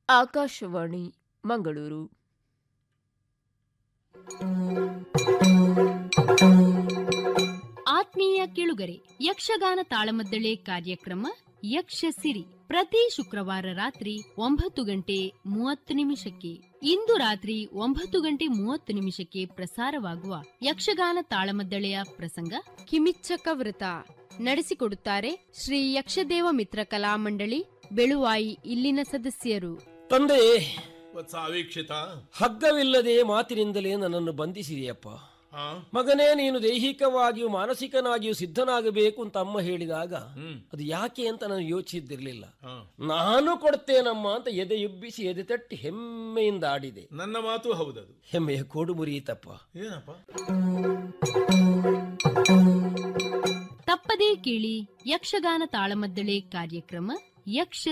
ಆಕಾಶವಾಣಿ ಮಂಗಳೂರು ಆತ್ಮೀಯ ಕೆಳುಗರೆ ಯಕ್ಷಗಾನ ತಾಳಮದ್ದಳೆ ಕಾರ್ಯಕ್ರಮ ಯಕ್ಷ ಸಿರಿ ಪ್ರತಿ ಶುಕ್ರವಾರ ರಾತ್ರಿ ಒಂಬತ್ತು ಗಂಟೆ ಮೂವತ್ತು ನಿಮಿಷಕ್ಕೆ ಇಂದು ರಾತ್ರಿ ಒಂಬತ್ತು ಗಂಟೆ ಮೂವತ್ತು ನಿಮಿಷಕ್ಕೆ ಪ್ರಸಾರವಾಗುವ ಯಕ್ಷಗಾನ ತಾಳಮದ್ದಳೆಯ ಪ್ರಸಂಗ ಕಿಮಿಚ್ಚಕ ವ್ರತ ನಡೆಸಿಕೊಡುತ್ತಾರೆ ಶ್ರೀ ಯಕ್ಷದೇವ ಮಿತ್ರ ಕಲಾಮಂಡಳಿ ಬೆಳುವಾಯಿ ಇಲ್ಲಿನ ಸದಸ್ಯರು ತಂದೆ ವತ್ಸ ಅವೀಕ್ಷಿತ ಹಗ್ಗವಿಲ್ಲದೆ ಮಾತಿನಿಂದಲೇ ನನ್ನನ್ನು ಬಂಧಿಸಿದೆಯಪ್ಪ ಹಾ ಮಗನೇ ನೀನು ದೈಹಿಕವಾಗಿಯೂ ಮಾನಸಿಕನಾಗಿಯೂ ಸಿದ್ಧನಾಗಬೇಕು ಅಂತ ಅಮ್ಮ ಹೇಳಿದಾಗ ಹ್ಮ್ ಅದು ಯಾಕೆ ಅಂತ ನಾನು ಯೋಚಿಸಿದ್ದಿರಲಿಲ್ಲ ಹಾ ನಾನು ಕೊಡ್ತೇನಮ್ಮ ಅಂತ ಎದೆಯುಬ್ಬಿಸಿ ಎದೆ ತಟ್ಟಿ ಹೆಮ್ಮೆಯಿಂದ ಆಡಿದೆ ನನ್ನ ಮಾತು ಹೌದದು ಹೆಮ್ಮೆಯ ಕೋಡು ಮುರಿಯಿತಪ್ಪ ಏನಪ್ಪ ತಪ್ಪದೇ ಕೇಳಿ ಯಕ್ಷಗಾನ ತಾಳಮದ್ದಳೆ ಕಾರ್ಯಕ್ರಮ ಯಕ್ಷ